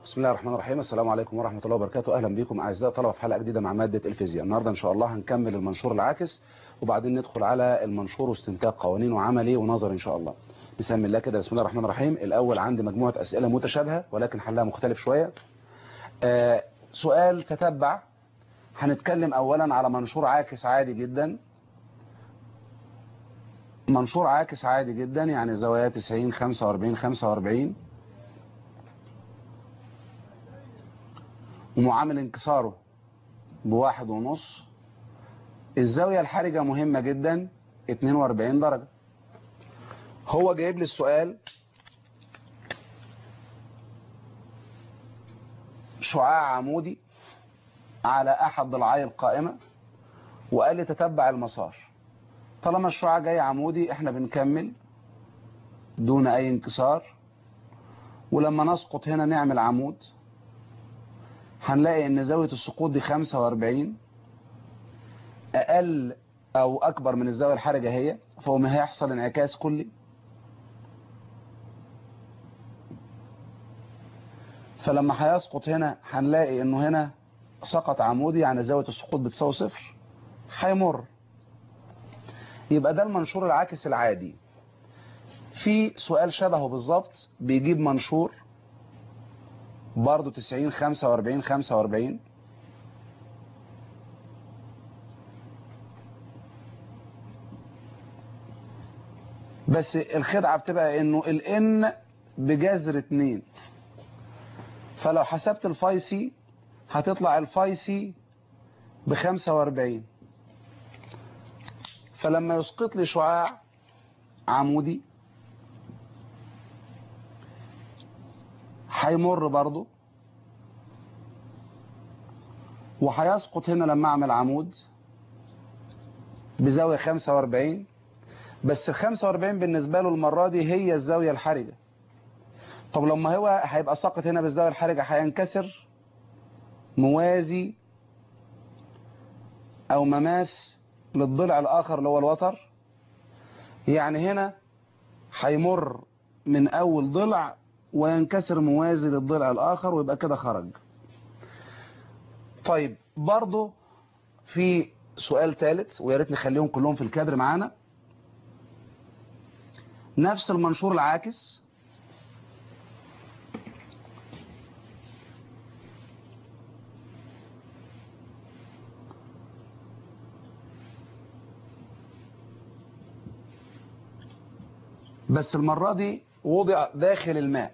بسم الله الرحمن الرحيم السلام عليكم ورحمة الله وبركاته أهلا بكم أعزائي طلبة في حلقة جديدة مع مادة الفيزياء النهاردة إن شاء الله هنكمل المنشور العاكس وبعدين ندخل على المنشور واستنتاج قوانين وعملي ونظر إن شاء الله بسم الله كده بسم الله الرحمن الرحيم الأول عندي مجموعة أسئلة متشابهة ولكن حلها مختلف شوية آه سؤال تتبع هنتكلم أولا على منشور عاكس عادي جدا منشور عاكس عادي جدا يعني زوايا 90 45 45 ومعامل انكساره بواحد ونص الزاوية الحرجة مهمة جدا 42 درجة هو جايب لي السؤال شعاع عمودي على احد ضلعي القائمة وقال لي تتبع المسار طالما الشعاع جاي عمودي احنا بنكمل دون اي انكسار ولما نسقط هنا نعمل عمود هنلاقي ان زاوية السقوط دي 45 اقل او اكبر من الزاوية الحرجة هي فهو ما هيحصل انعكاس كلي فلما هيسقط هنا هنلاقي انه هنا سقط عمودي يعني زاوية السقوط بتساوي صفر هيمر يبقى ده المنشور العاكس العادي في سؤال شبهه بالظبط بيجيب منشور برضه 90 45 45 بس الخدعة بتبقى انه الان بجذر 2 فلو حسبت الفاي سي هتطلع الفاي سي ب 45 فلما يسقط لي شعاع عمودي هيمر برضه وهيسقط هنا لما اعمل عمود بزاوية 45 بس ال 45 بالنسبة له المرة دي هي الزاوية الحرجة طب لما هو هيبقى ساقط هنا بالزاوية الحرجة هينكسر موازي او مماس للضلع الاخر اللي هو الوتر يعني هنا هيمر من اول ضلع وينكسر موازي للضلع الاخر ويبقى كده خرج طيب برضه في سؤال ثالث ويا ريت نخليهم كلهم في الكادر معانا نفس المنشور العاكس بس المرة دي وضع داخل الماء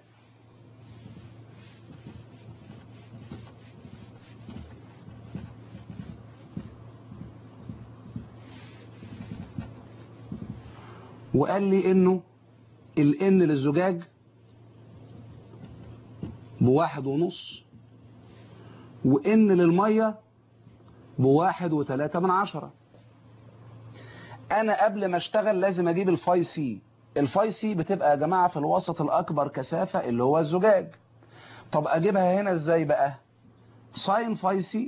وقال لي انه الان للزجاج بواحد ونص وان للمية بواحد وتلاتة من عشرة انا قبل ما اشتغل لازم اجيب الفاي سي الفاي سي بتبقى يا جماعة في الوسط الاكبر كثافة اللي هو الزجاج طب اجيبها هنا ازاي بقى ساين فاي سي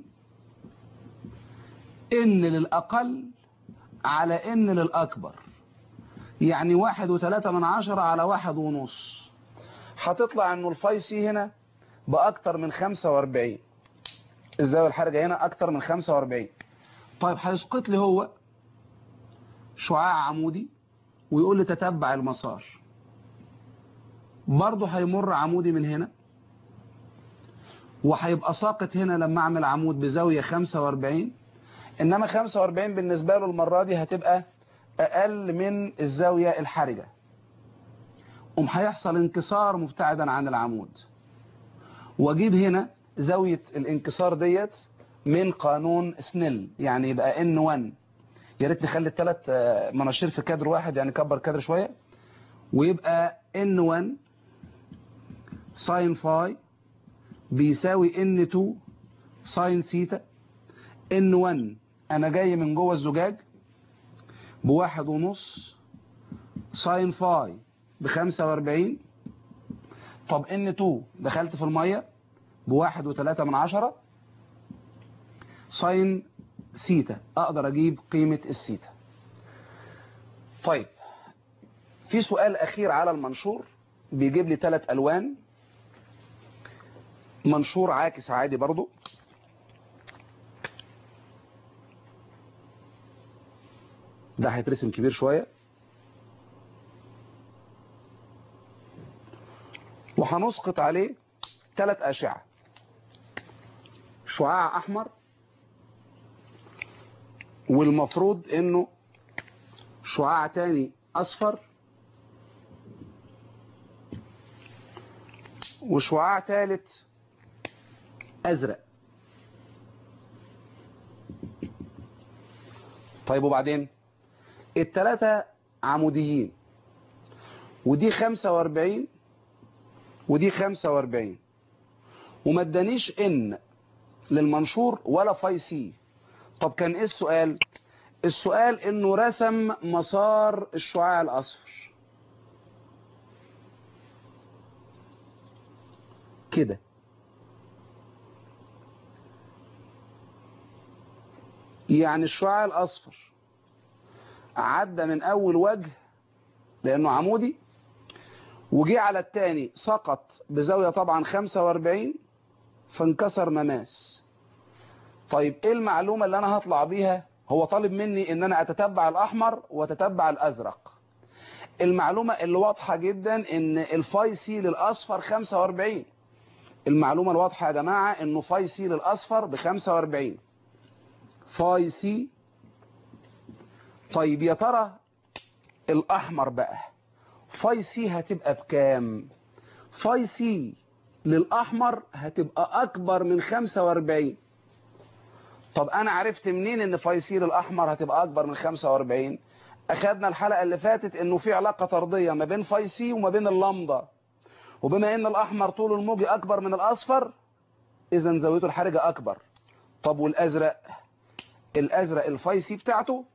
ان للاقل على ان للاكبر يعني واحد وثلاثة من عشرة على واحد ونص هتطلع انه الفاي سي هنا باكتر من 45 الزاوية الحرجة هنا اكتر من 45 طيب هيسقط لي هو شعاع عمودي ويقول لي تتبع المسار برضه هيمر عمودي من هنا وهيبقى ساقط هنا لما اعمل عمود بزاوية 45 انما 45 بالنسبة له المرة دي هتبقى اقل من الزاوية الحرجة قوم هيحصل انكسار مبتعدا عن العمود واجيب هنا زاوية الانكسار ديت من قانون سنيل يعني يبقى ان 1 يا ريت نخلي الثلاث مناشير في كادر واحد يعني كبر كادر شوية ويبقى ان 1 ساين فاي بيساوي ان 2 ساين سيتا ان 1 انا جاي من جوه الزجاج بواحد ونص ساين فاي بخمسة واربعين طب ان 2 دخلت في المية بواحد وتلاتة من عشرة ساين سيتا اقدر اجيب قيمة السيتا طيب في سؤال اخير على المنشور بيجيب لي ثلاث الوان منشور عاكس عادي برضو ده هيترسم كبير شوية وهنسقط عليه ثلاث أشعة شعاع أحمر والمفروض انه شعاع تاني اصفر وشعاع ثالث ازرق طيب وبعدين التلاتة عموديين ودي 45 ودي 45 وما ادانيش ان للمنشور ولا فاي سي طب كان ايه السؤال السؤال انه رسم مسار الشعاع الاصفر كده يعني الشعاع الاصفر عدى من اول وجه لانه عمودي وجي على التاني سقط بزاوية طبعا 45 فانكسر مماس طيب ايه المعلومة اللي انا هطلع بيها هو طالب مني ان انا اتتبع الاحمر واتتبع الازرق المعلومة اللي واضحة جدا ان الفاي سي للاصفر 45 المعلومة الواضحة يا جماعة انه فاي سي للاصفر ب 45 فاي سي طيب يا ترى الاحمر بقى فاي سي هتبقى بكام فاي سي للاحمر هتبقى اكبر من 45 طب انا عرفت منين ان فاي سي للاحمر هتبقى اكبر من 45 اخدنا الحلقة اللي فاتت انه في علاقة طردية ما بين فاي سي وما بين اللمضة وبما ان الاحمر طوله الموجي اكبر من الاصفر اذا زاويته الحرجة اكبر طب والازرق الازرق الفاي سي بتاعته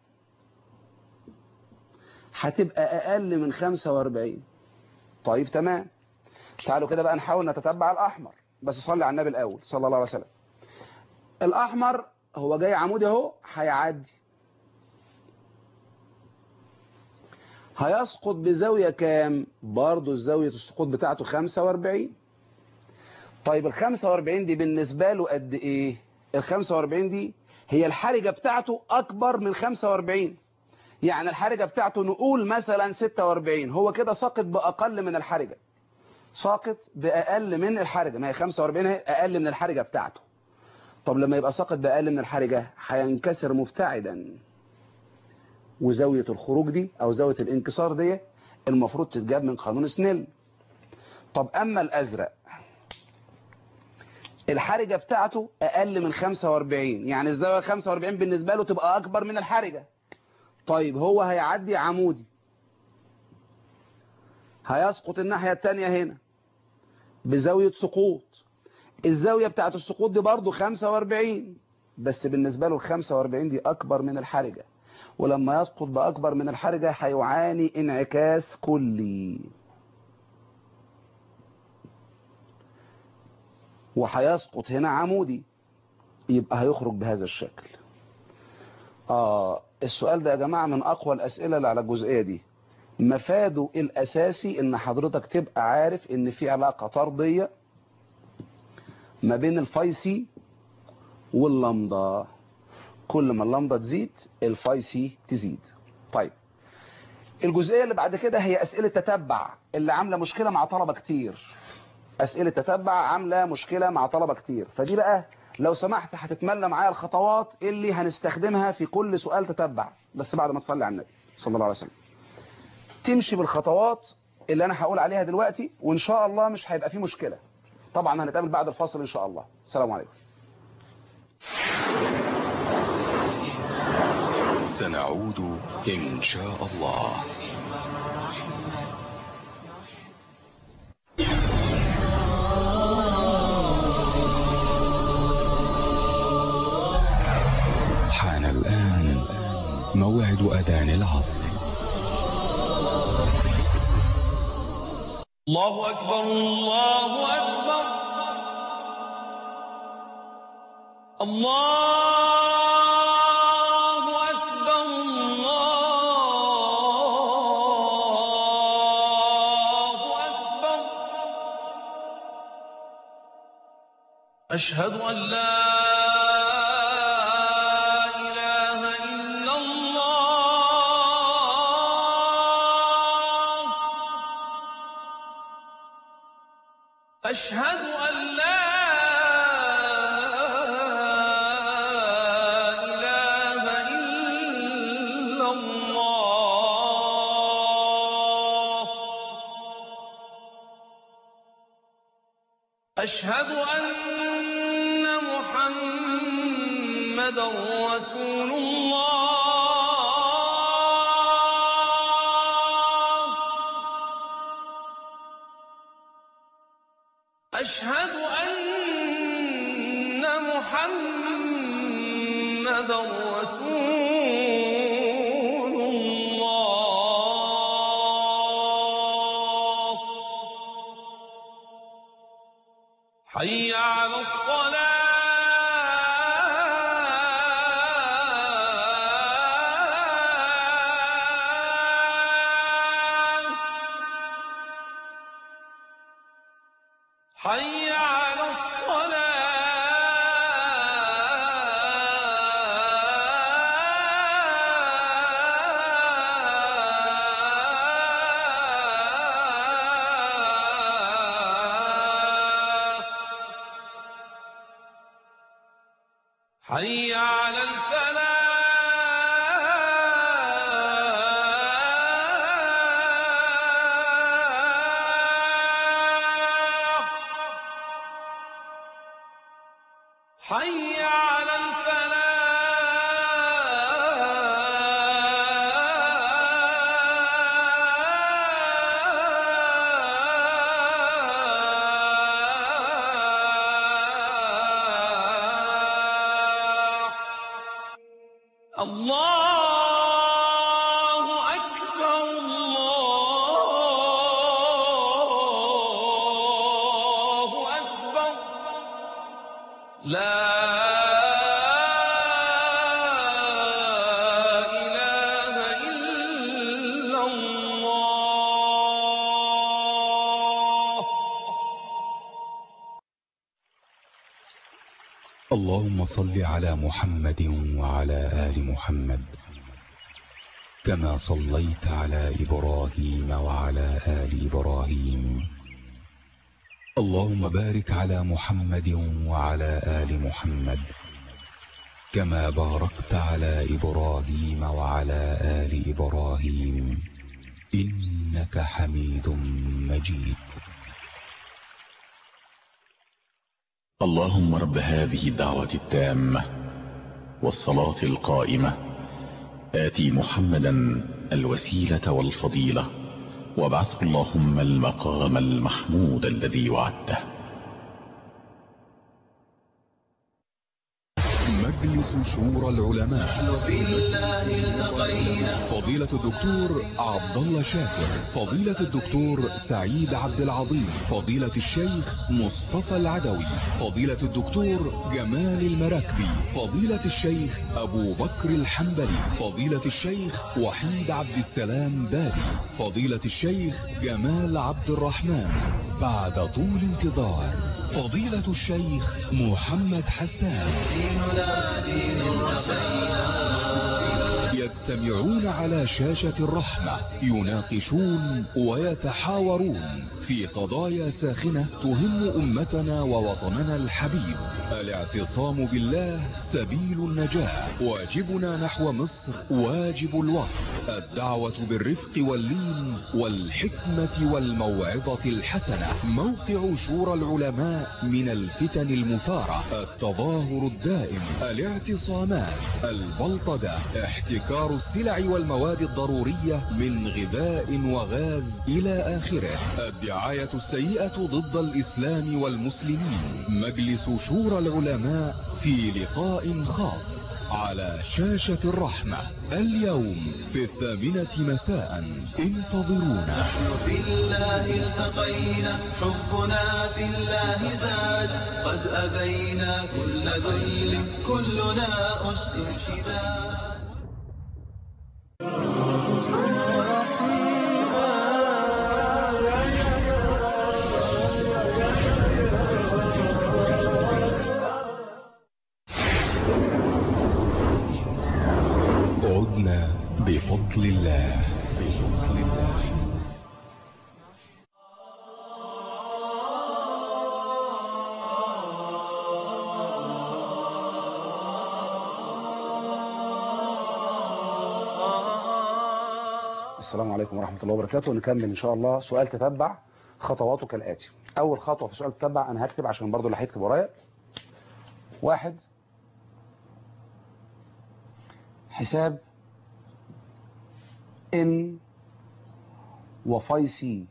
هتبقى اقل من 45 طيب تمام تعالوا كده بقى نحاول نتتبع الاحمر بس صلي على النبي الاول صلى الله عليه وسلم الاحمر هو جاي عمودي اهو هيعدي هيسقط بزاوية كام برضو الزاوية السقوط بتاعته 45 طيب ال 45 دي بالنسبة له قد ايه ال 45 دي هي الحرجة بتاعته اكبر من 45 يعني الحرجة بتاعته نقول مثلا 46 هو كده ساقط باقل من الحرجة ساقط باقل من الحرجة ما هي 45 هي اقل من الحرجة بتاعته طب لما يبقى ساقط باقل من الحرجة هينكسر مبتعدا وزاوية الخروج دي او زاوية الانكسار دي المفروض تتجاب من قانون سنيل طب اما الازرق الحرجة بتاعته اقل من 45 يعني الزاوية 45 بالنسبة له تبقى اكبر من الحرجة طيب هو هيعدي عمودي هيسقط الناحية التانية هنا بزاوية سقوط الزاوية بتاعت السقوط دي برضو 45 بس بالنسبة له ال 45 دي اكبر من الحرجة ولما يسقط بأكبر من الحرجة هيعاني انعكاس كلي وهيسقط هنا عمودي يبقى هيخرج بهذا الشكل آه السؤال ده يا جماعة من أقوى الأسئلة اللي على الجزئية دي مفاده الأساسي إن حضرتك تبقى عارف إن في علاقة طردية ما بين الفايسي واللمضة كل ما اللمضة تزيد الفاي سي تزيد طيب الجزئية اللي بعد كده هي أسئلة تتبع اللي عاملة مشكلة مع طلبة كتير أسئلة تتبع عاملة مشكلة مع طلبة كتير فدي بقى لو سمحت هتتملى معايا الخطوات اللي هنستخدمها في كل سؤال تتبع بس بعد ما تصلي على النبي صلى الله عليه وسلم تمشي بالخطوات اللي أنا هقول عليها دلوقتي وإن شاء الله مش هيبقى فيه مشكلة طبعا هنتقابل بعد الفاصل إن شاء الله السلام عليكم سنعود إن شاء الله حان الآن موعد أذان العصر الله أكبر الله أكبر الله أكبر الله أكبر أشهد أن لا إله إلا الله أشهد أن لا إله إلا الله أشهد أن محمدا رسول الله أشهد أن محمدا رسول الله حي على الصلاة حي على الصلاة حي على الفلاح حي على الفلاح الله أكبر الله أكبر لا إله إلا الله اللهم صل على محمد وعلى آل محمد كما صليت على إبراهيم وعلى آل إبراهيم اللهم بارك على محمد وعلى آل محمد كما باركت على إبراهيم وعلى آل إبراهيم إنك حميد مجيد اللهم رب هذه الدعوة التامة والصلاة القائمة آتي محمدا الوسيلة والفضيلة وابعثه اللهم المقام المحمود الذي وعدته مجلس شورى العلماء فضيلة الدكتور عبد الله شاكر فضيلة الدكتور سعيد عبد العظيم فضيلة الشيخ مصطفى العدوي فضيلة الدكتور جمال المراكبي فضيلة الشيخ أبو بكر الحنبلي فضيلة الشيخ وحيد عبد السلام بالي فضيلة الشيخ جمال عبد الرحمن بعد طول انتظار فضيلة الشيخ محمد حسان يجتمعون على شاشة الرحمة يناقشون ويتحاورون في قضايا ساخنة تهم أمتنا ووطننا الحبيب الاعتصام بالله سبيل النجاة واجبنا نحو مصر واجب الوقت الدعوة بالرفق واللين والحكمة والموعظة الحسنة موقع شورى العلماء من الفتن المثارة التظاهر الدائم الاعتصامات البلطجة احتكار السلع والمواد الضرورية من غذاء وغاز إلى آخره الدعاية السيئة ضد الإسلام والمسلمين مجلس شورى العلماء في لقاء خاص على شاشة الرحمة اليوم في الثامنة مساء انتظرونا في الله التقينا حبنا في الله زاد قد أبينا كل ذل كلنا أسد شداد بفضل الله بفضل الله السلام عليكم ورحمة الله وبركاته نكمل إن شاء الله سؤال تتبع خطواته كالآتي أول خطوة في سؤال تتبع أنا هكتب عشان برضو اللي هيكتب ورايا واحد حساب إن وفاي سي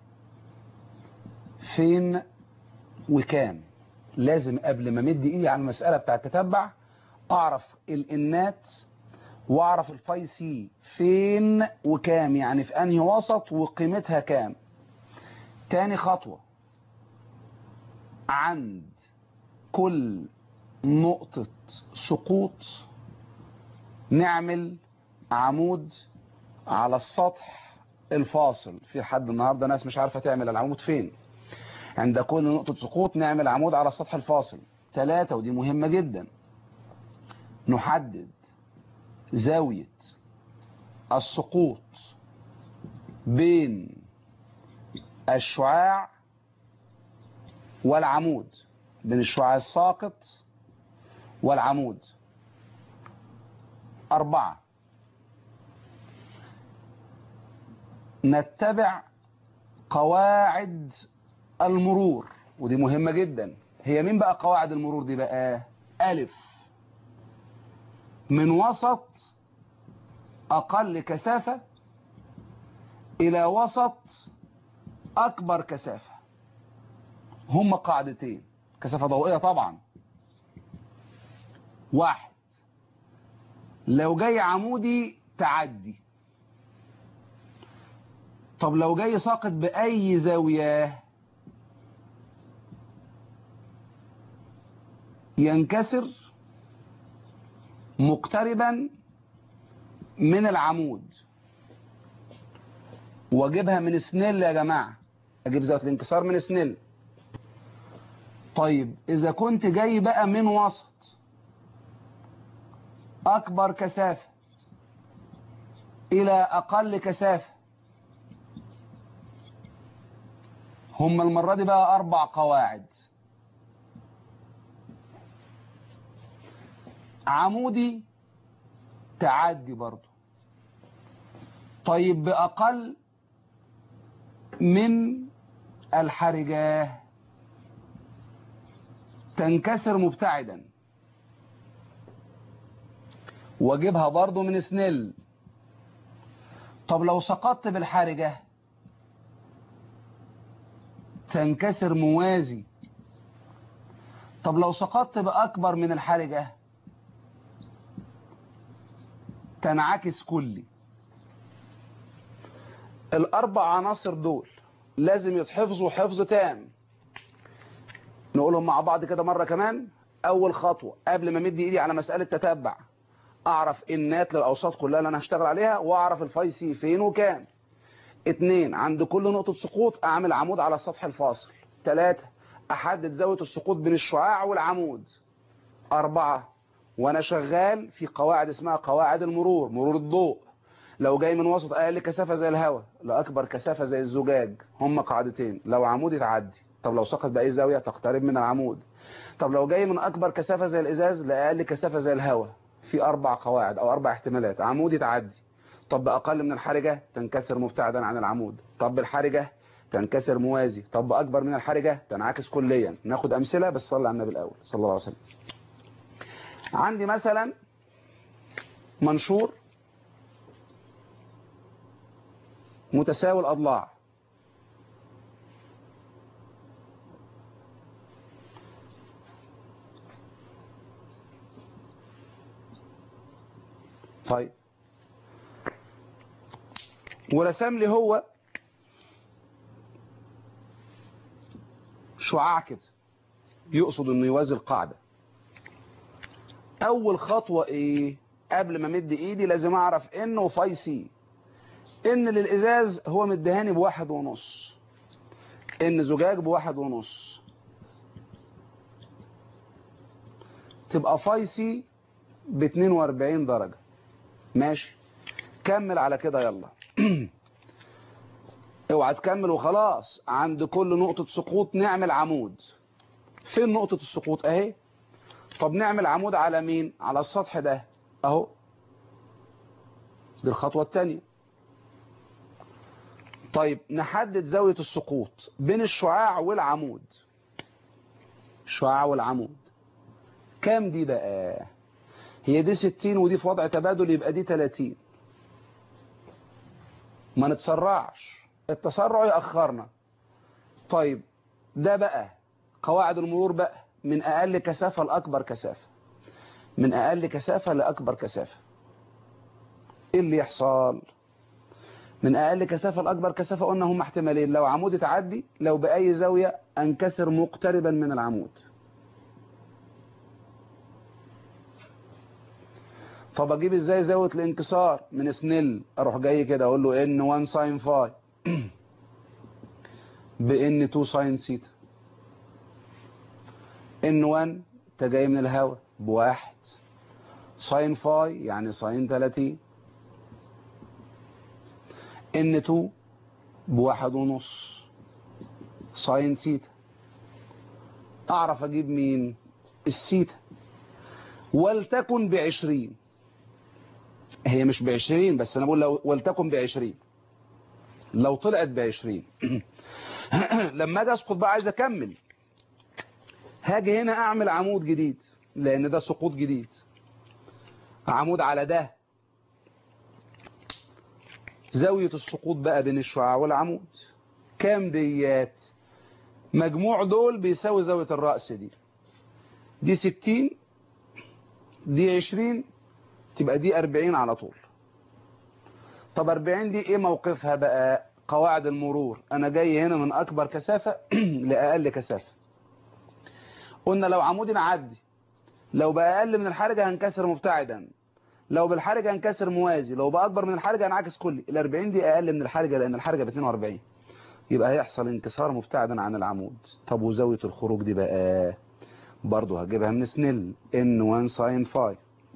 فين وكام لازم قبل ما مد ايدي على المسألة بتاع التتبع اعرف الانات واعرف الفاي سي فين وكام يعني في انهي وسط وقيمتها كام تاني خطوة عند كل نقطة سقوط نعمل عمود على السطح الفاصل في حد النهاردة ناس مش عارفة تعمل العمود فين عند كل نقطة سقوط نعمل عمود على السطح الفاصل ثلاثة ودي مهمة جدا نحدد زاوية السقوط بين الشعاع والعمود بين الشعاع الساقط والعمود أربعة نتبع قواعد المرور ودي مهمة جدا هي مين بقى قواعد المرور دي بقى ألف من وسط أقل كثافة إلى وسط أكبر كثافة هم قاعدتين كثافة ضوئية طبعا واحد لو جاي عمودي تعدي طب لو جاي ساقط بأي زاوية ينكسر مقتربا من العمود واجيبها من سنيل يا جماعة اجيب زاوية الانكسار من سنيل طيب اذا كنت جاي بقى من وسط اكبر كثافة الى اقل كثافة هم المرة دي بقى اربع قواعد عمودي تعدي برضو طيب بأقل من الحرجة تنكسر مبتعدا واجيبها برضو من سنيل طب لو سقطت بالحرجة تنكسر موازي طب لو سقطت بأكبر من الحرجة تنعكس كلي الأربع عناصر دول لازم يتحفظوا حفظ تام نقولهم مع بعض كده مرة كمان أول خطوة قبل ما مدي إيدي على مسألة تتبع أعرف النات للأوساط كلها اللي أنا هشتغل عليها وأعرف الفاي سي فين وكام اتنين عند كل نقطة سقوط أعمل عمود على السطح الفاصل تلاتة أحدد زاوية السقوط بين الشعاع والعمود أربعة وانا شغال في قواعد اسمها قواعد المرور مرور الضوء لو جاي من وسط اقل كثافه زي الهواء لاكبر كثافه زي الزجاج هم قاعدتين لو عمودي تعدي طب لو سقط باي زاويه تقترب من العمود طب لو جاي من اكبر كثافه زي الازاز لاقل كثافه زي الهواء في اربع قواعد او اربع احتمالات عمودي تعدي طب باقل من الحرجه تنكسر مبتعدا عن العمود طب بالحرجه تنكسر موازي طب باكبر من الحرجه تنعكس كليا ناخد امثله بس صلي على النبي الاول صلى الله عليه وسلم عندي مثلا منشور متساوي الأضلاع طيب ورسم لي هو شعاع كده يقصد انه يوازي القاعده اول خطوة ايه قبل ما مد ايدي لازم اعرف ان وفاي سي ان للازاز هو مدهاني بواحد ونص ان زجاج بواحد ونص تبقى فاي سي ب 42 درجة ماشي كمل على كده يلا اوعى تكمل وخلاص عند كل نقطة سقوط نعمل عمود فين نقطة السقوط اهي طب نعمل عمود على مين على السطح ده اهو دي الخطوة التانية طيب نحدد زاوية السقوط بين الشعاع والعمود الشعاع والعمود كام دي بقى هي دي 60 ودي في وضع تبادل يبقى دي 30 ما نتسرعش التسرع يأخرنا طيب ده بقى قواعد المرور بقى من أقل كثافة لأكبر كثافة من أقل كثافة لأكبر كثافة إيه اللي يحصل من أقل كثافة لأكبر كثافة قلنا هم احتمالين لو عمود تعدي لو بأي زاوية أنكسر مقتربا من العمود طب اجيب ازاي زاويه الانكسار من سنيل اروح جاي كده اقول له ان 1 ساين فاي بان 2 ساين سيتا ان 1 انت جاي من الهواء بواحد ساين فاي يعني ساين 30 ان 2 بواحد ونص ساين سيتا اعرف اجيب مين السيتا ولتكن بعشرين هي مش بعشرين بس انا بقول لو ولتكن بعشرين لو طلعت بعشرين لما اجي اسقط بقى عايز اكمل هاجي هنا اعمل عمود جديد لان ده سقوط جديد عمود على ده زاوية السقوط بقى بين الشعاع والعمود كام ديات مجموع دول بيساوي زاوية الرأس دي دي 60 دي 20 تبقى دي 40 على طول طب 40 دي ايه موقفها بقى قواعد المرور انا جاي هنا من اكبر كثافة لاقل كثافة قلنا لو عمودي نعدي لو بقى اقل من الحرجة هنكسر مبتعدا لو بالحرج هنكسر موازي لو بقى اكبر من الحرجة هنعكس كلي ال 40 دي اقل من الحرجة لان الحرجة ب 42 يبقى هيحصل انكسار مبتعدا عن العمود طب وزاوية الخروج دي بقى برضه هجيبها من سنيل ان 1 ساين فاي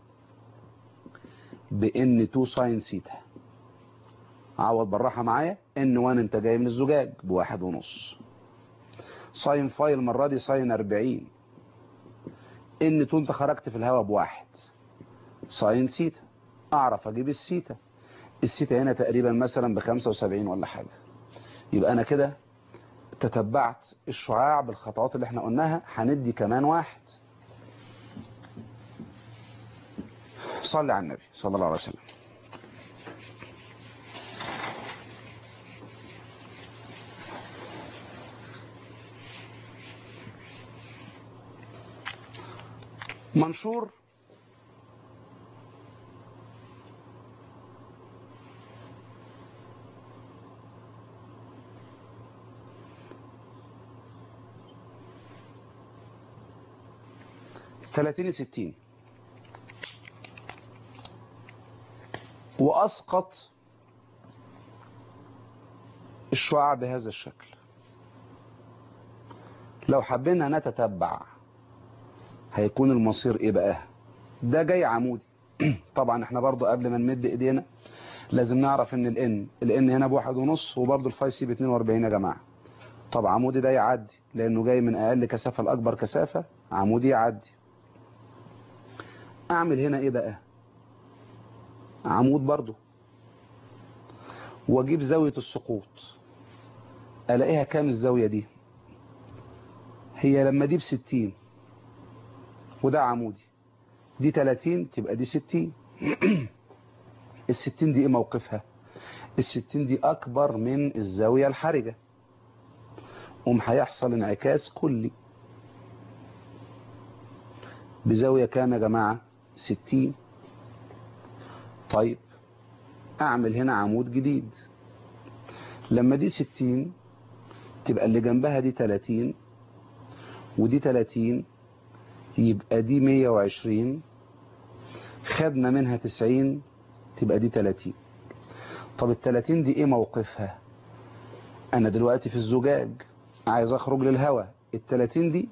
بان 2 ساين سيتا عوض بالراحه معايا ان 1 انت جاي من الزجاج بواحد ونص ساين فاي المره دي ساين 40 ان 2 انت خرجت في الهواء بواحد ساين سيتا اعرف اجيب السيتا السيتا هنا تقريبا مثلا ب 75 ولا حاجه يبقى انا كده تتبعت الشعاع بالخطوات اللي احنا قلناها هندي كمان واحد صلي على النبي صلى الله عليه وسلم منشور ثلاثين ستين وأسقط الشعاع بهذا الشكل لو حبينا نتتبع هيكون المصير ايه بقى ده جاي عمودي طبعا احنا برضو قبل ما نمد ايدينا لازم نعرف ان الان الان هنا بواحد ونص وبرضو الفاي سي ب 42 يا جماعة طب عمودي ده يعدي لانه جاي من اقل كثافة لاكبر كثافة عمودي يعدي اعمل هنا ايه بقى عمود برضو واجيب زاوية السقوط الاقيها كام الزاوية دي هي لما دي بستين وده عمودي دي 30 تبقى دي 60 الستين دي ايه موقفها الستين دي اكبر من الزاوية الحرجة قوم هيحصل انعكاس كلي بزاوية كام يا جماعة 60 طيب اعمل هنا عمود جديد لما دي 60 تبقى اللي جنبها دي 30 ودي 30 يبقى دي 120 خدنا منها 90 تبقى دي 30 طب ال 30 دي ايه موقفها انا دلوقتي في الزجاج عايز اخرج للهواء ال 30 دي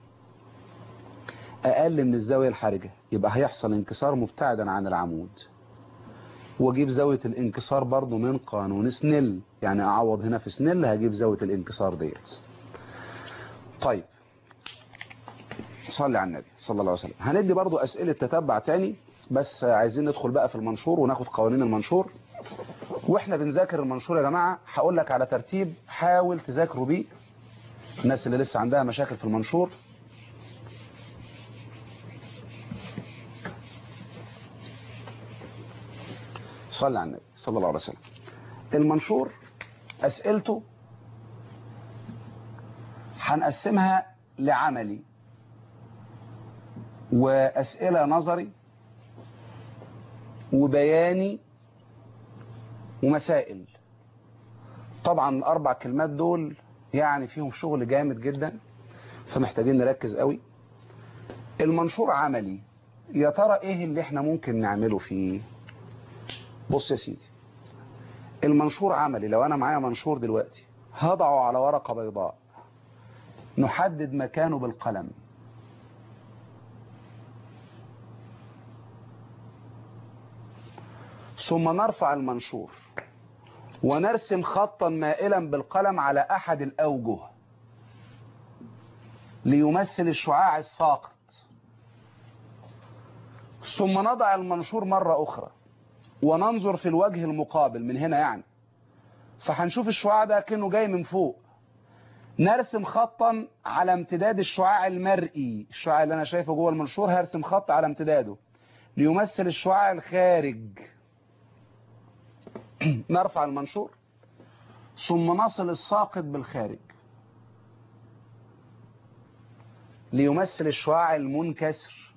اقل من الزاوية الحرجة يبقى هيحصل انكسار مبتعدا عن العمود واجيب زاوية الانكسار برضو من قانون سنيل يعني اعوض هنا في سنيل هجيب زاوية الانكسار ديت طيب صلي على النبي صلى الله عليه وسلم هندي برضو اسئلة تتبع تاني بس عايزين ندخل بقى في المنشور وناخد قوانين المنشور واحنا بنذاكر المنشور يا جماعة هقول لك على ترتيب حاول تذاكروا بيه الناس اللي لسه عندها مشاكل في المنشور صلى على النبي صلى الله عليه وسلم المنشور أسئلته هنقسمها لعملي وأسئلة نظري وبياني ومسائل طبعا الأربع كلمات دول يعني فيهم شغل جامد جدا فمحتاجين نركز قوي المنشور عملي يا ترى ايه اللي احنا ممكن نعمله فيه بص يا سيدي المنشور عملي لو انا معايا منشور دلوقتي هضعه على ورقة بيضاء نحدد مكانه بالقلم ثم نرفع المنشور ونرسم خطا مائلا بالقلم على احد الاوجه ليمثل الشعاع الساقط ثم نضع المنشور مرة اخرى وننظر في الوجه المقابل من هنا يعني فهنشوف الشعاع ده كأنه جاي من فوق نرسم خطا على امتداد الشعاع المرئي الشعاع اللي انا شايفه جوه المنشور هرسم خط على امتداده ليمثل الشعاع الخارج نرفع المنشور ثم نصل الساقط بالخارج ليمثل الشعاع المنكسر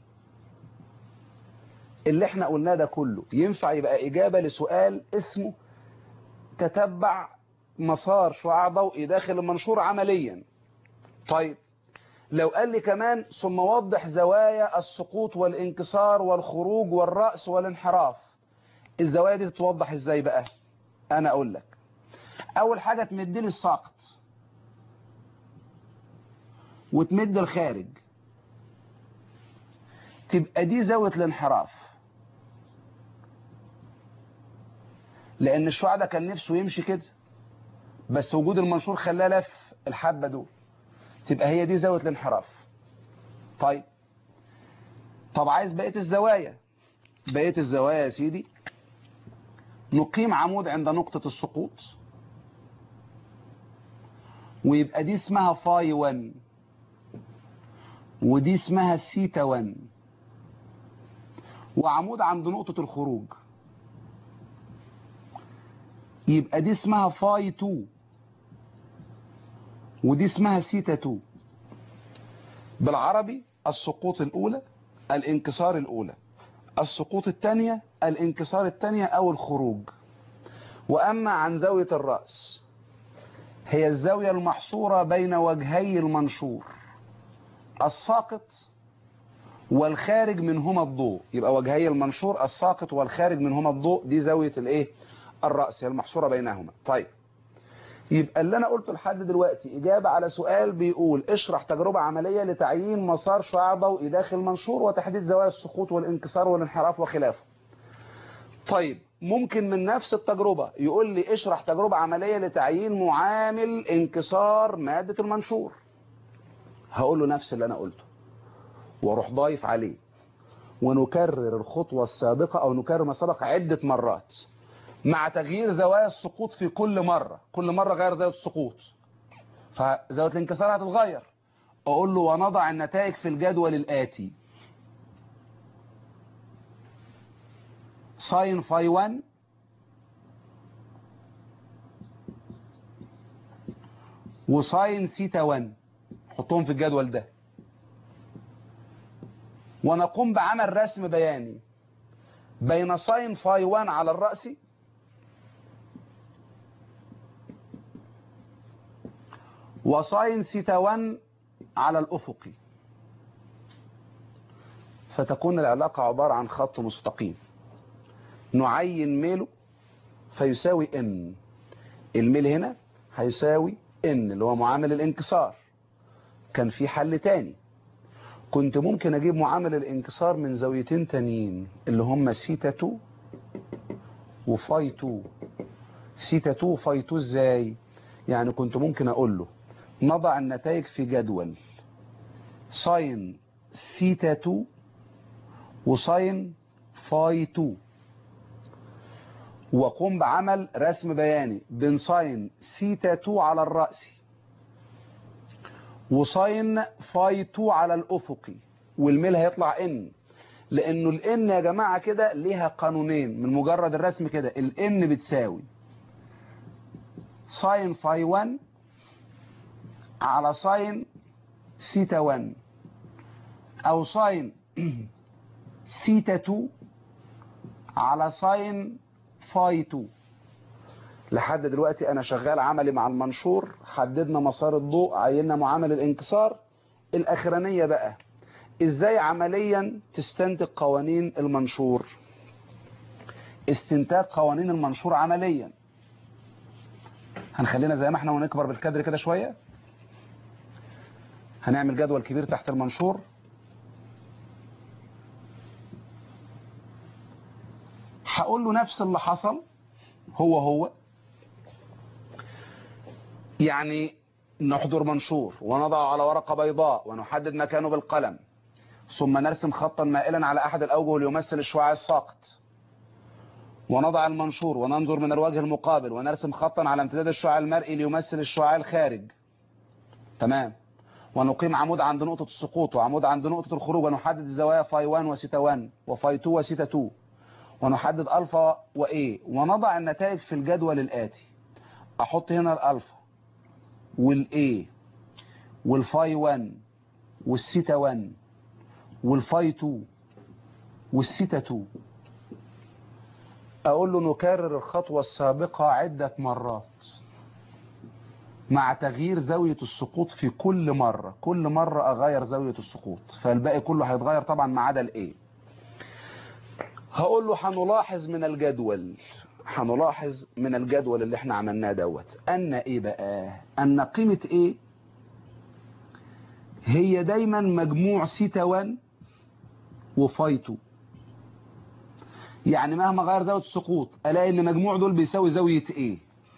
اللي احنا قلناه ده كله ينفع يبقى إجابة لسؤال اسمه تتبع مسار شعاع ضوئي داخل المنشور عمليا طيب لو قال لي كمان ثم وضح زوايا السقوط والانكسار والخروج والرأس والانحراف الزوايا دي تتوضح ازاي بقى انا اقول لك اول حاجة تمد لي الساقط وتمد الخارج تبقى دي زاوية الانحراف لان الشعاع ده كان نفسه يمشي كده بس وجود المنشور خلاه لف الحبة دول تبقى هي دي زاوية الانحراف طيب طب عايز بقية الزوايا بقية الزوايا يا سيدي نقيم عمود عند نقطة السقوط ويبقى دي اسمها فاي 1 ودي اسمها سيتا 1 وعمود عند نقطة الخروج يبقى دي اسمها فاي 2 ودي اسمها سيتا 2 بالعربي السقوط الأولى الانكسار الأولى السقوط الثانية الانكسار الثانية أو الخروج وأما عن زاوية الرأس هي الزاوية المحصورة بين وجهي المنشور الساقط والخارج منهما الضوء يبقى وجهي المنشور الساقط والخارج منهما الضوء دي زاوية الايه الرأس هي المحصورة بينهما طيب يبقى اللي انا قلته لحد دلوقتي اجابة على سؤال بيقول اشرح تجربة عملية لتعيين مسار شعاع ضوئي داخل منشور وتحديد زوايا السقوط والانكسار والانحراف وخلافه طيب ممكن من نفس التجربة يقول لي اشرح تجربة عملية لتعيين معامل انكسار مادة المنشور هقول له نفس اللي انا قلته واروح ضايف عليه ونكرر الخطوة السابقة او نكرر ما سبق عدة مرات مع تغيير زوايا السقوط في كل مرة كل مرة غير زاوية السقوط فزاوية الانكسار هتتغير اقول له ونضع النتائج في الجدول الآتي ساين فاي 1 وساين سيتا 1 حطهم في الجدول ده ونقوم بعمل رسم بياني بين ساين فاي 1 على الرأس وساين سيتا 1 على الأفقي فتكون العلاقة عبارة عن خط مستقيم نعين ميله فيساوي ان الميل هنا هيساوي ان اللي هو معامل الانكسار كان في حل تاني كنت ممكن اجيب معامل الانكسار من زاويتين تانيين اللي هم سيتا 2 وفاي 2 سيتا 2 فاي 2 ازاي يعني كنت ممكن اقول له نضع النتائج في جدول ساين سيتا 2 وساين فاي 2 وقم بعمل رسم بياني بين ساين سيتا 2 على الرأسي وساين فاي 2 على الأفقي والميل هيطلع ان لانه الان يا جماعة كده ليها قانونين من مجرد الرسم كده الان بتساوي ساين فاي 1 على ساين سيتا 1 او ساين سيتا 2 على ساين فاي 2 لحد دلوقتي انا شغال عملي مع المنشور حددنا مسار الضوء عيننا معامل الانكسار الاخرانية بقى ازاي عمليا تستنتج قوانين المنشور استنتاج قوانين المنشور عمليا هنخلينا زي ما احنا ونكبر بالكادر كده شوية هنعمل جدول كبير تحت المنشور هقول له نفس اللي حصل هو هو يعني نحضر منشور ونضعه على ورقة بيضاء ونحدد مكانه بالقلم ثم نرسم خطا مائلا على أحد الأوجه ليمثل الشعاع الساقط ونضع المنشور وننظر من الوجه المقابل ونرسم خطا على امتداد الشعاع المرئي ليمثل الشعاع الخارج تمام ونقيم عمود عند نقطة السقوط وعمود عند نقطة الخروج ونحدد الزوايا فاي 1 وسيتا 1 وفاي 2 وسيتا 2 ونحدد ألفا وإيه ونضع النتائج في الجدول الآتي أحط هنا الألفا والإيه والفاي 1 والسيتا 1 والفاي 2 والسيتا 2 أقول له نكرر الخطوة السابقة عدة مرات مع تغيير زاوية السقوط في كل مرة كل مرة أغير زاوية السقوط فالباقي كله هيتغير طبعا ما عدا الإيه هقول له هنلاحظ من الجدول هنلاحظ من الجدول اللي احنا عملناه دوت ان ايه بقى ان قيمة ايه هي دايما مجموع سيتا 1 وفاي 2 يعني مهما غير زاوية السقوط الاقي ان مجموع دول بيساوي زاوية ايه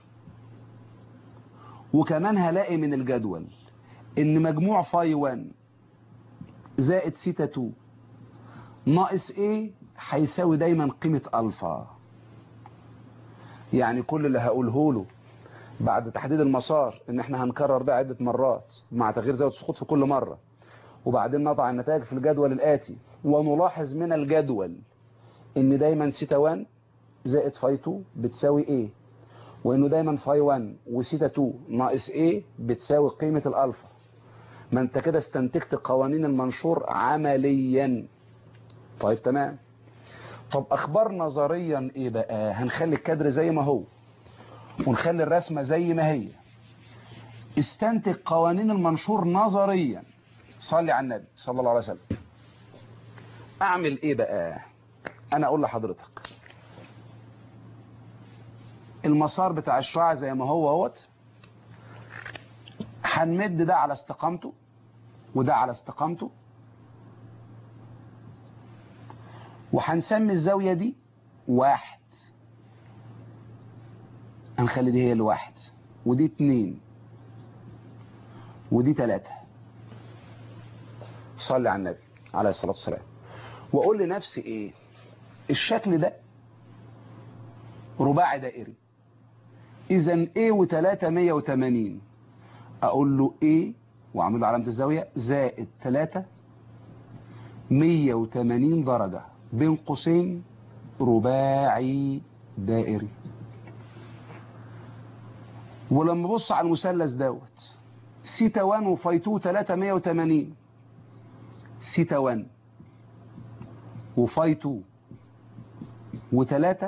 وكمان هلاقي من الجدول ان مجموع فاي 1 زائد سيتا 2 ناقص ايه هيساوي دايما قيمة الفا يعني كل اللي هقوله له بعد تحديد المسار ان احنا هنكرر ده عدة مرات مع تغيير زاوية السقوط في كل مرة وبعدين نضع النتائج في الجدول الآتي ونلاحظ من الجدول ان دايما سيتا 1 زائد فاي 2 بتساوي ايه وانه دايما فاي 1 وسيتا 2 ناقص ايه بتساوي قيمة الالفا ما انت كده استنتجت قوانين المنشور عمليا طيب تمام طب اخبار نظريا ايه بقى هنخلي الكادر زي ما هو ونخلي الرسمة زي ما هي استنتج قوانين المنشور نظريا صلي على النبي صلى الله عليه وسلم اعمل ايه بقى انا اقول لحضرتك المسار بتاع الشعاع زي ما هو اهوت هنمد ده على استقامته وده على استقامته وهنسمي الزاوية دي واحد هنخلي دي هي الواحد ودي اتنين ودي تلاتة صلي على النبي عليه الصلاة والسلام واقول لنفسي ايه الشكل ده رباعي دائري اذا ايه وتلاتة مية وتمانين اقول له ايه واعمل له علامة الزاوية زائد تلاتة مية وتمانين درجة بين قوسين رباعي دائري ولما بص على المثلث دوت سيتا 1 وفاي 2 380 سيتا 1 وفاي 2 و3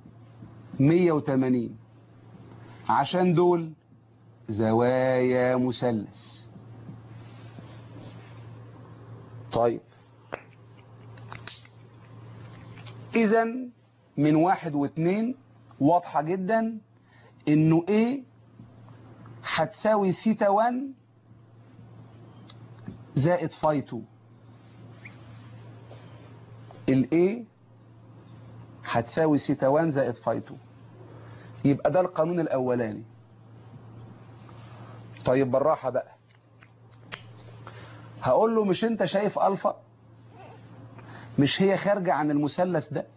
180 عشان دول زوايا مثلث طيب اذا من واحد واثنين واضحة جدا انه ايه هتساوي سيتا 1 زائد فاي 2 الايه هتساوي سيتا 1 زائد فاي 2 يبقى ده القانون الاولاني طيب بالراحة بقى هقول له مش انت شايف الفا مش هي خارجة عن المثلث ده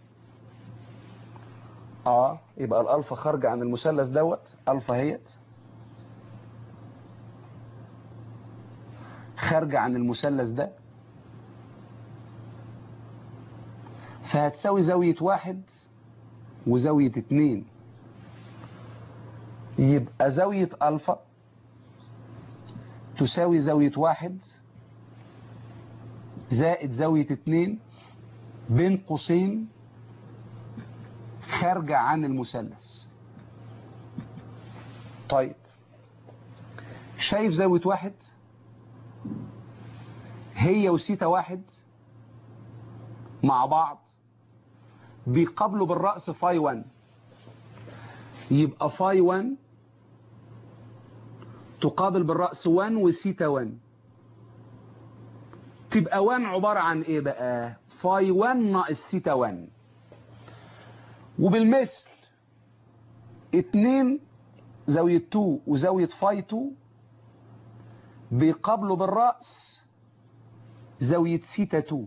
اه يبقى الالفا خارجة عن المثلث دوت الفا هيت خارجة عن المثلث ده فهتساوي زاوية واحد وزاوية اتنين يبقى زاوية الفا تساوي زاوية واحد زائد زاوية اتنين بين قوسين خارجة عن المثلث طيب شايف زاوية واحد هي وسيتا واحد مع بعض بيقابلوا بالرأس فاي 1 يبقى فاي 1 تقابل بالرأس 1 وسيتا 1 تبقى 1 عبارة عن ايه بقى فاي 1 ناقص سيتا 1 وبالمثل 2 زاوية 2 وزاوية فاي 2 بيقابلوا بالرأس زاوية سيتا 2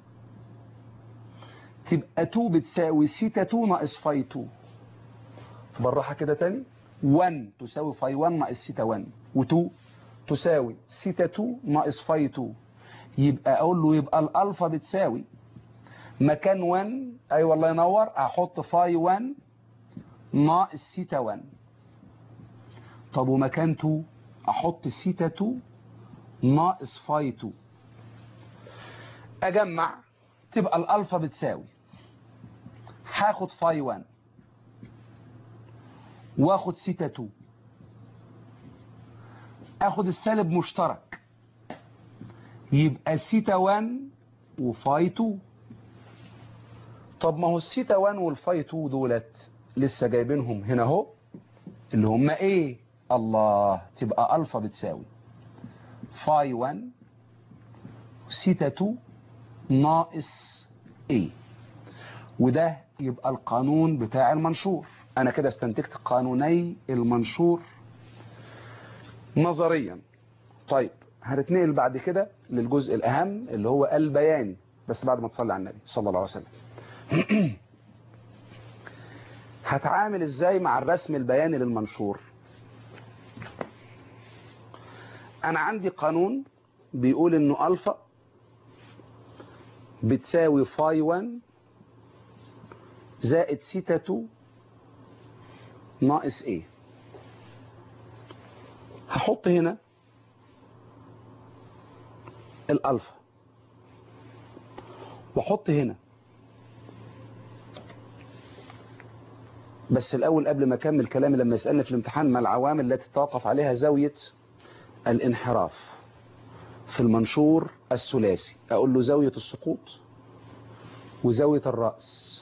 تبقى 2 بتساوي سيتا 2 ناقص فاي 2 بالراحة كده تاني 1 تساوي فاي 1 ناقص سيتا 1 و2 تساوي سيتا 2 ناقص فاي 2 يبقى اقول له يبقى الالفا بتساوي مكان 1 اي أيوة والله ينور احط فاي 1 ناقص سيتا 1 طب ومكان 2 احط سيتا 2 ناقص فاي 2 اجمع تبقى الالفا بتساوي هاخد فاي 1 واخد سيتا 2 اخد السالب مشترك يبقى سيتا 1 وفاي 2 طب ما هو السيتا 1 والفاي 2 دولت لسه جايبينهم هنا اهو اللي هم ايه الله تبقى الفا بتساوي فاي 1 سيتا 2 ناقص ايه وده يبقى القانون بتاع المنشور انا كده استنتجت قانوني المنشور نظريا طيب هنتنقل بعد كده للجزء الاهم اللي هو البياني بس بعد ما تصلي على النبي صلى الله عليه وسلم هتعامل ازاي مع الرسم البياني للمنشور انا عندي قانون بيقول انه الفا بتساوي فاي 1 زائد سيتا 2 ناقص ايه هحط هنا الالفا واحط هنا بس الاول قبل ما اكمل كلامي لما يسالني في الامتحان ما العوامل التي تتوقف عليها زاويه الانحراف في المنشور الثلاثي اقول له زاويه السقوط وزاويه الراس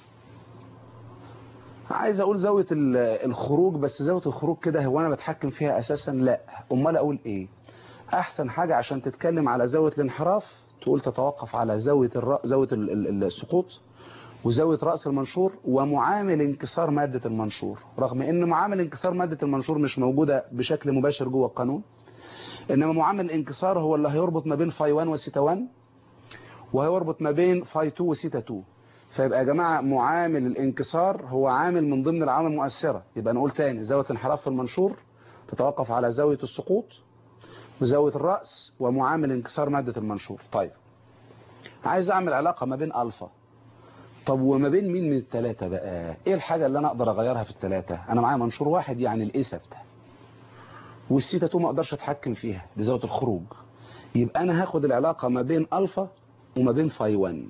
عايز اقول زاويه الخروج بس زاويه الخروج كده هو انا بتحكم فيها اساسا لا امال اقول ايه احسن حاجه عشان تتكلم على زاويه الانحراف تقول تتوقف على زاويه الر... زاويه السقوط وزاويه راس المنشور ومعامل انكسار ماده المنشور رغم ان معامل انكسار ماده المنشور مش موجوده بشكل مباشر جوه القانون انما معامل الانكسار هو اللي هيربط ما بين فاي 1 وسيتا 1 وهيربط ما بين فاي 2 وسيتا 2 فيبقى يا جماعه معامل الانكسار هو عامل من ضمن العوامل المؤثره يبقى نقول تاني زاويه انحراف في المنشور تتوقف على زاويه السقوط وزاويه الراس ومعامل انكسار ماده المنشور طيب عايز اعمل علاقه ما بين الفا طب وما بين مين من الثلاثه بقى ايه الحاجه اللي انا اقدر اغيرها في الثلاثه انا معايا منشور واحد يعني الايه ثابته والسيتا 2 ما اقدرش اتحكم فيها دي زاويه الخروج يبقى انا هاخد العلاقه ما بين الفا وما بين فاي 1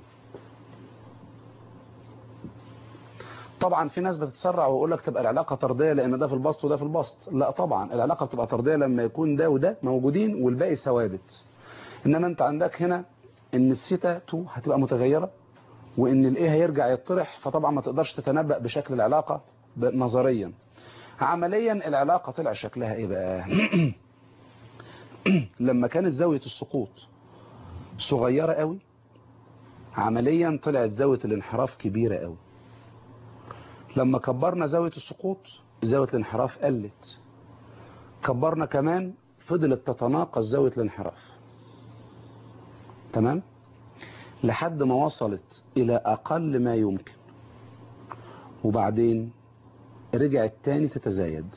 طبعا في ناس بتتسرع ويقول لك تبقى العلاقه طرديه لان ده في البسط وده في البسط لا طبعا العلاقه بتبقى طرديه لما يكون ده وده موجودين والباقي ثوابت انما انت عندك هنا ان السيتا 2 هتبقى متغيره وان الايه هيرجع يطرح فطبعا ما تقدرش تتنبأ بشكل العلاقه نظريا عمليا العلاقه طلع شكلها ايه بقى لما كانت زاويه السقوط صغيره قوي عمليا طلعت زاويه الانحراف كبيره قوي لما كبرنا زاوية السقوط زاوية الانحراف قلت كبرنا كمان فضلت تتناقص زاوية الانحراف تمام لحد ما وصلت إلى أقل ما يمكن وبعدين رجعت تاني تتزايد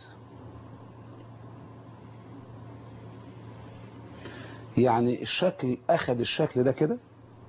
يعني الشكل أخذ الشكل ده كده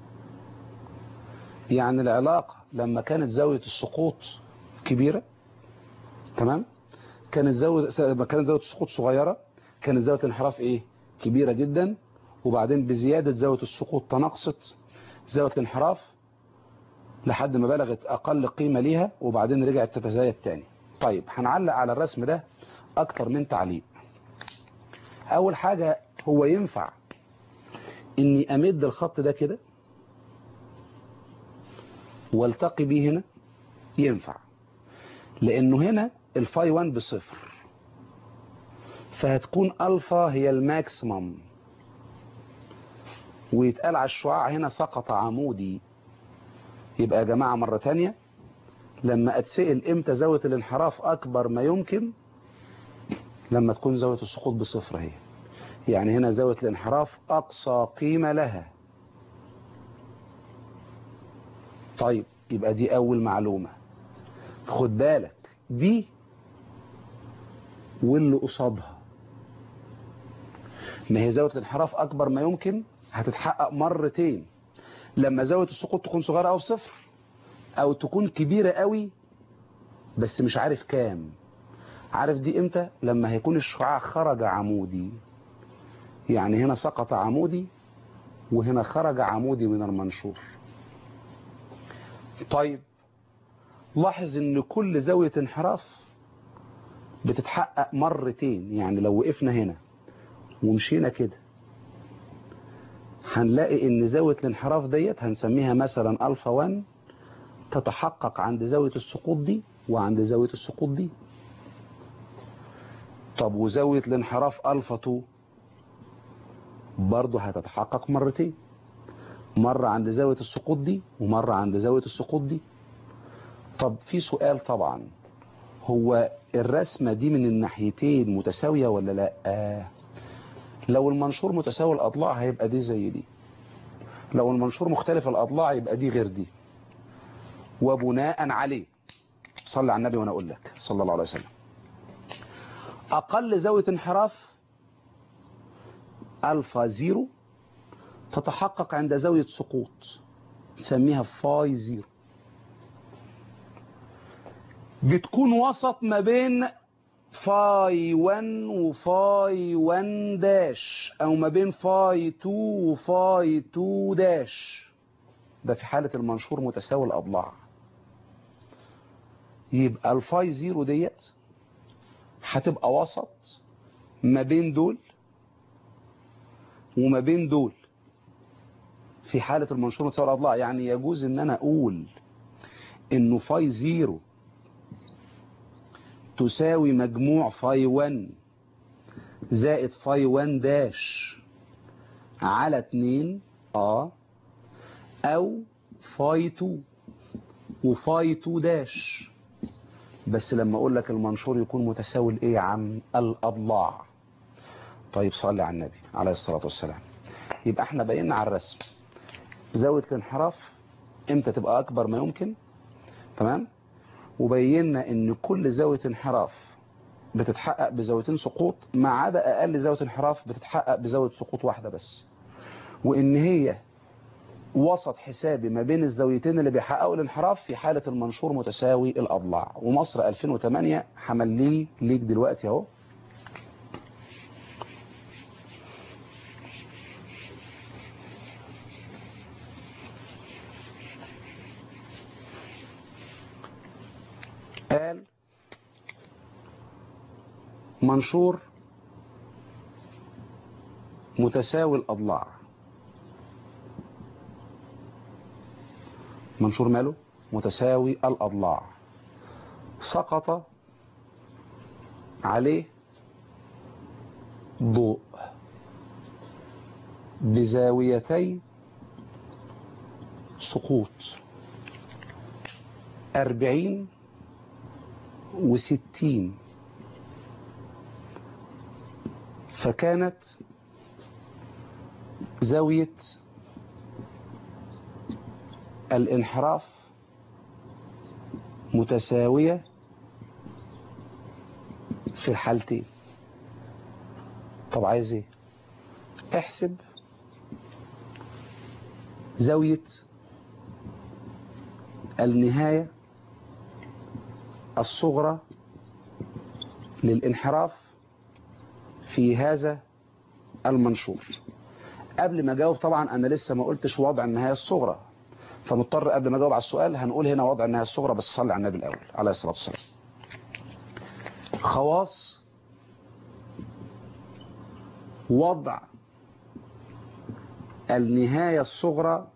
يعني العلاقة لما كانت زاوية السقوط كبيرة تمام كانت زاوية لما كانت زاوية السقوط صغيرة كانت زاوية الانحراف ايه كبيرة جدا وبعدين بزيادة زاوية السقوط تناقصت زاوية الانحراف لحد ما بلغت أقل قيمة ليها وبعدين رجعت تتزايد تاني طيب هنعلق على الرسم ده أكتر من تعليق أول حاجة هو ينفع إني أمد الخط ده كده والتقي بيه هنا ينفع لأنه هنا الفاي 1 بصفر فهتكون ألفا هي الماكسيمم ويتقال على الشعاع هنا سقط عمودي يبقى يا جماعة مرة تانية لما أتسأل إمتى زاوية الانحراف أكبر ما يمكن لما تكون زاوية السقوط بصفر هي يعني هنا زاوية الانحراف أقصى قيمة لها طيب يبقى دي أول معلومة خد بالك دي واللي قصادها ما هي زاوية الانحراف أكبر ما يمكن هتتحقق مرتين لما زاوية السقوط تكون صغيرة أو صفر أو تكون كبيرة قوي بس مش عارف كام عارف دي امتى لما هيكون الشعاع خرج عمودي يعني هنا سقط عمودي وهنا خرج عمودي من المنشور طيب لاحظ ان كل زاوية انحراف بتتحقق مرتين يعني لو وقفنا هنا ومشينا كده هنلاقي ان زاوية الانحراف ديت هنسميها مثلا الفا 1 تتحقق عند زاوية السقوط دي وعند زاوية السقوط دي طب وزاوية الانحراف الفا 2 برضه هتتحقق مرتين مرة عند زاوية السقوط دي ومرة عند زاوية السقوط دي طب في سؤال طبعا هو الرسمة دي من الناحيتين متساوية ولا لا آه. لو المنشور متساوي الأضلاع هيبقى دي زي دي لو المنشور مختلف الأضلاع يبقى دي غير دي وبناء عليه صلى على النبي وانا اقول لك صلى الله عليه وسلم اقل زاوية انحراف الفا زيرو تتحقق عند زاوية سقوط نسميها فاي زيرو بتكون وسط ما بين فاي 1 وفاي 1 داش او ما بين فاي 2 وفاي 2 داش ده في حالة المنشور متساوي الأضلاع يبقى الفاي زيرو ديت هتبقى وسط ما بين دول وما بين دول في حالة المنشور متساوي الأضلاع يعني يجوز ان انا اقول انه فاي زيرو تساوي مجموع فاي 1 زائد فاي 1 داش على 2 اه او فاي 2 وفاي 2 داش بس لما اقول لك المنشور يكون متساوي لايه يا عم الاضلاع طيب صلي على النبي عليه الصلاة والسلام يبقى احنا بينا على الرسم زاوية الانحراف امتى تبقى اكبر ما يمكن تمام وبينا ان كل زاوية انحراف بتتحقق بزاويتين سقوط ما عدا اقل زاوية انحراف بتتحقق بزاوية سقوط واحدة بس وان هي وسط حسابي ما بين الزاويتين اللي بيحققوا الانحراف في حالة المنشور متساوي الأضلاع ومصر 2008 حمليه ليك دلوقتي اهو قال منشور متساوي الأضلاع منشور ماله متساوي الأضلاع سقط عليه ضوء بزاويتي سقوط أربعين وستين فكانت زاوية الانحراف متساوية في الحالتين طب عايز ايه احسب زاوية النهاية الصغرى للانحراف في هذا المنشور قبل ما اجاوب طبعا انا لسه ما قلتش وضع النهاية الصغرى فمضطر قبل ما اجاوب على السؤال هنقول هنا وضع النهاية الصغرى بس صلي على النبي الاول عليه الصلاة والسلام خواص وضع النهاية الصغرى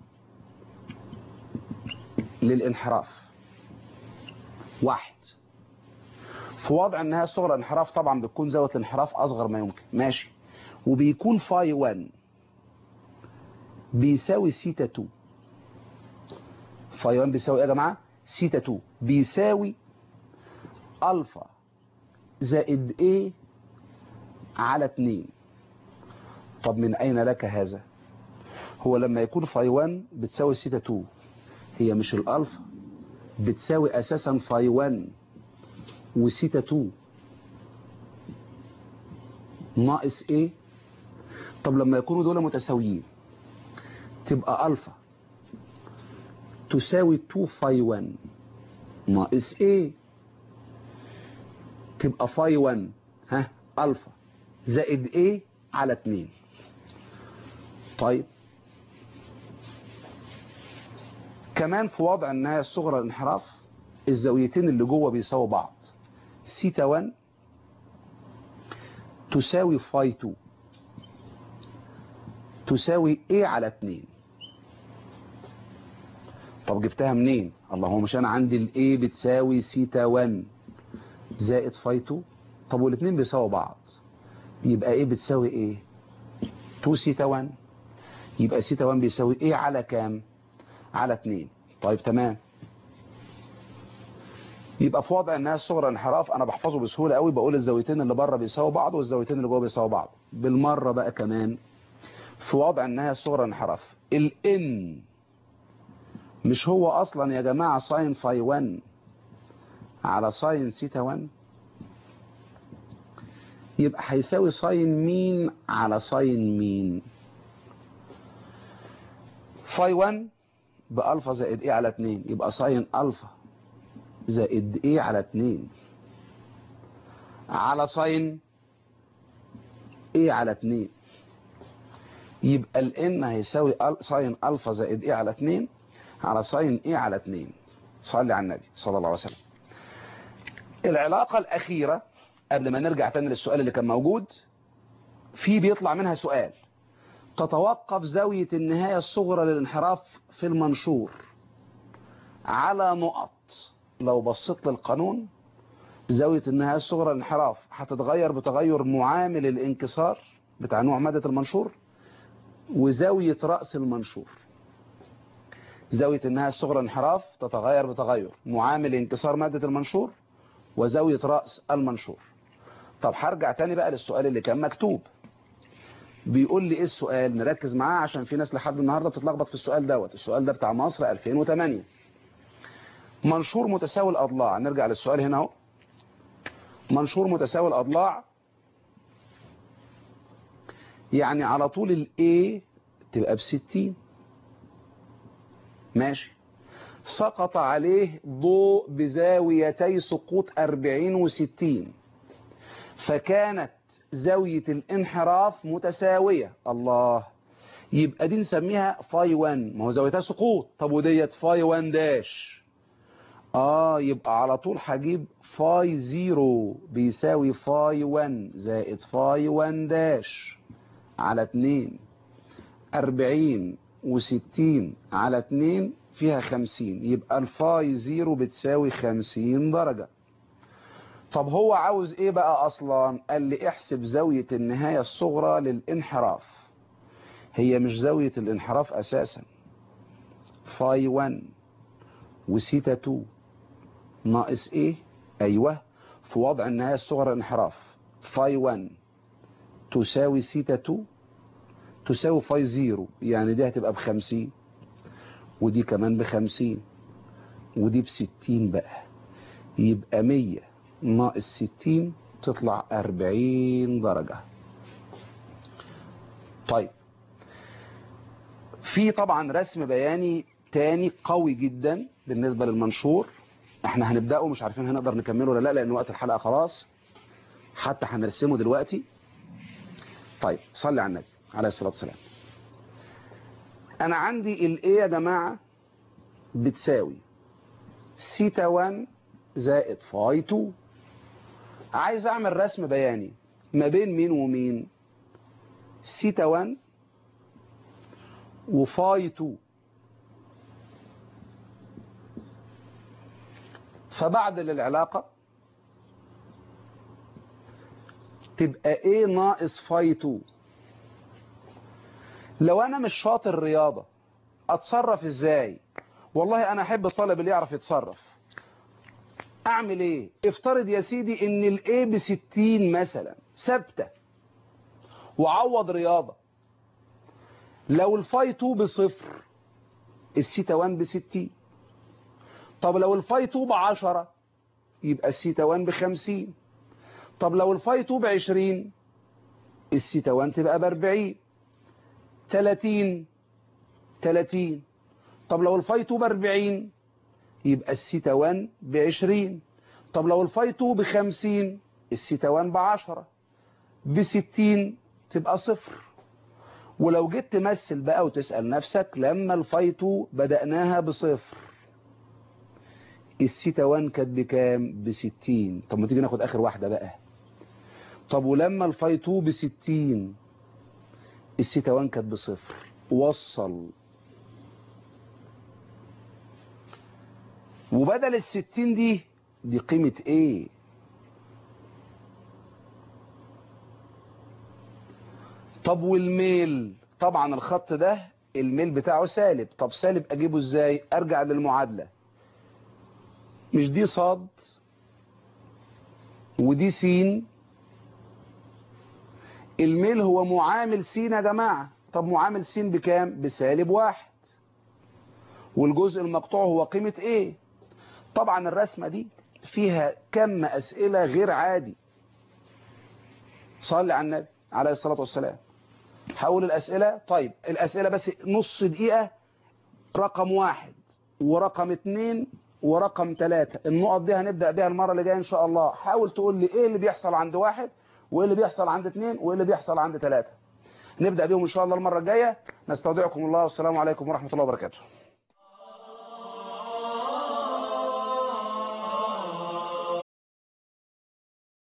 للانحراف واحد في وضع النهاية الصغرى للانحراف طبعا بتكون زاوية الانحراف أصغر ما يمكن ماشي وبيكون فاي 1 بيساوي سيتا 2 فاي 1 بيساوي ايه يا جماعة سيتا 2 بيساوي ألفا زائد ايه على 2 طب من أين لك هذا هو لما يكون فاي 1 بتساوي سيتا 2 هي مش الألفا بتساوي أساسا فاي 1 وسيتا 2 ناقص ايه طب لما يكونوا دول متساويين تبقى ألفا تساوي 2 فاي 1 ناقص ايه تبقى فاي 1 ها ألفا زائد ايه على 2 طيب كمان في وضع النهاية الصغرى للانحراف الزاويتين اللي جوه بيساووا بعض سيتا 1 تساوي فاي 2 تساوي ايه على 2 طب جبتها منين الله هو مش انا عندي الايه بتساوي سيتا 1 زائد فاي 2 طب والاثنين بيساووا بعض يبقى ايه بتساوي ايه 2 سيتا 1 يبقى سيتا 1 بيساوي ايه على كام على 2 طيب تمام يبقى في وضع النهايه الصغرى انحراف انا بحفظه بسهوله قوي بقول الزاويتين اللي بره بيساووا بعض والزاويتين اللي جوه بيساووا بعض بالمره بقى كمان في وضع النهايه الصغرى انحراف الان مش هو اصلا يا جماعه ساين فاي 1 على ساين سيتا 1 يبقى هيساوي ساين مين على ساين مين فاي 1 بألفا زائد ايه على 2 يبقى ساين ألفا زائد ايه على 2 على ساين ايه على 2 يبقى الان هيساوي ساين ألفا زائد ايه على 2 على ساين ايه على 2 صلي على النبي صلى الله عليه وسلم العلاقة الأخيرة قبل ما نرجع تاني للسؤال اللي كان موجود في بيطلع منها سؤال تتوقف زاوية النهاية الصغرى للانحراف في المنشور على نقط لو بصيت للقانون زاوية النهاية الصغرى للانحراف هتتغير بتغير معامل الانكسار بتاع نوع مادة المنشور وزاوية رأس المنشور زاوية النهاية الصغرى للانحراف تتغير بتغير معامل انكسار مادة المنشور وزاوية رأس المنشور طب هرجع تاني بقى للسؤال اللي كان مكتوب بيقول لي ايه السؤال نركز معاه عشان في ناس لحد النهاردة بتتلخبط في السؤال دوت السؤال ده بتاع مصر 2008 منشور متساوي الأضلاع نرجع للسؤال هنا اهو منشور متساوي الأضلاع يعني على طول الايه تبقى بستين ماشي سقط عليه ضوء بزاويتي سقوط 40 و60 فكانت زاوية الانحراف متساوية الله يبقى دي نسميها فاي 1 ما هو زاويتها سقوط طب وديت فاي 1 داش اه يبقى على طول هجيب فاي 0 بيساوي فاي 1 زائد فاي 1 داش على 2 40 و60 على 2 فيها 50 يبقى الفاي 0 بتساوي 50 درجة طب هو عاوز ايه بقى اصلا قال لي احسب زاوية النهاية الصغرى للانحراف هي مش زاوية الانحراف اساسا فاي 1 وسيتا 2 ناقص ايه ايوه في وضع النهاية الصغرى الانحراف فاي 1 تساوي سيتا 2 تساوي فاي 0 يعني دي هتبقى بخمسين ودي كمان بخمسين ودي بستين بقى يبقى مية ناقص ستين تطلع أربعين درجة طيب في طبعا رسم بياني تاني قوي جدا بالنسبة للمنشور احنا هنبدأه مش عارفين هنقدر نكمله ولا لا لان وقت الحلقة خلاص حتى هنرسمه دلوقتي طيب صلي على النبي عليه الصلاة والسلام انا عندي الايه يا جماعة بتساوي سيتا 1 زائد فاي 2 عايز اعمل رسم بياني ما بين مين ومين سيتا 1 وفاي 2 فبعدل العلاقة تبقى ايه ناقص فاي 2 لو انا مش شاطر رياضة اتصرف ازاي والله انا احب الطالب اللي يعرف يتصرف اعمل ايه افترض يا سيدي ان الايه بستين مثلا ثابته وعوض رياضة لو الفاي 2 بصفر السيتا 1 بستين طب لو الفاي 2 بعشرة يبقى السيتا 1 بخمسين طب لو الفاي 2 بعشرين السيتا 1 تبقى باربعين تلاتين تلاتين طب لو الفاي 2 باربعين يبقى السيتا 1 بعشرين طب لو الفاي 2 بخمسين السيتا 1 بعشرة بستين تبقى صفر ولو جيت تمثل بقى وتسأل نفسك لما الفاي 2 بدأناها بصفر السيتا 1 كانت بكام بستين طب ما تيجي ناخد آخر واحدة بقى طب ولما الفاي 2 بستين السيتا 1 كانت بصفر وصل وبدل الستين دي دي قيمة ايه طب والميل طبعا الخط ده الميل بتاعه سالب طب سالب اجيبه ازاي ارجع للمعادلة مش دي صاد ودي سين الميل هو معامل سين يا جماعة طب معامل سين بكام بسالب واحد والجزء المقطوع هو قيمة ايه طبعا الرسمة دي فيها كم اسئلة غير عادي صلي على النبي عليه الصلاة والسلام هقول الاسئلة طيب الاسئلة بس نص دقيقة رقم واحد ورقم اتنين ورقم ثلاثة النقط دي هنبدأ بيها المرة اللي جاية ان شاء الله حاول تقول لي ايه اللي بيحصل عند واحد وايه اللي بيحصل عند اتنين وايه اللي بيحصل عند ثلاثة نبدأ بيهم ان شاء الله المرة الجاية نستودعكم الله والسلام عليكم ورحمة الله وبركاته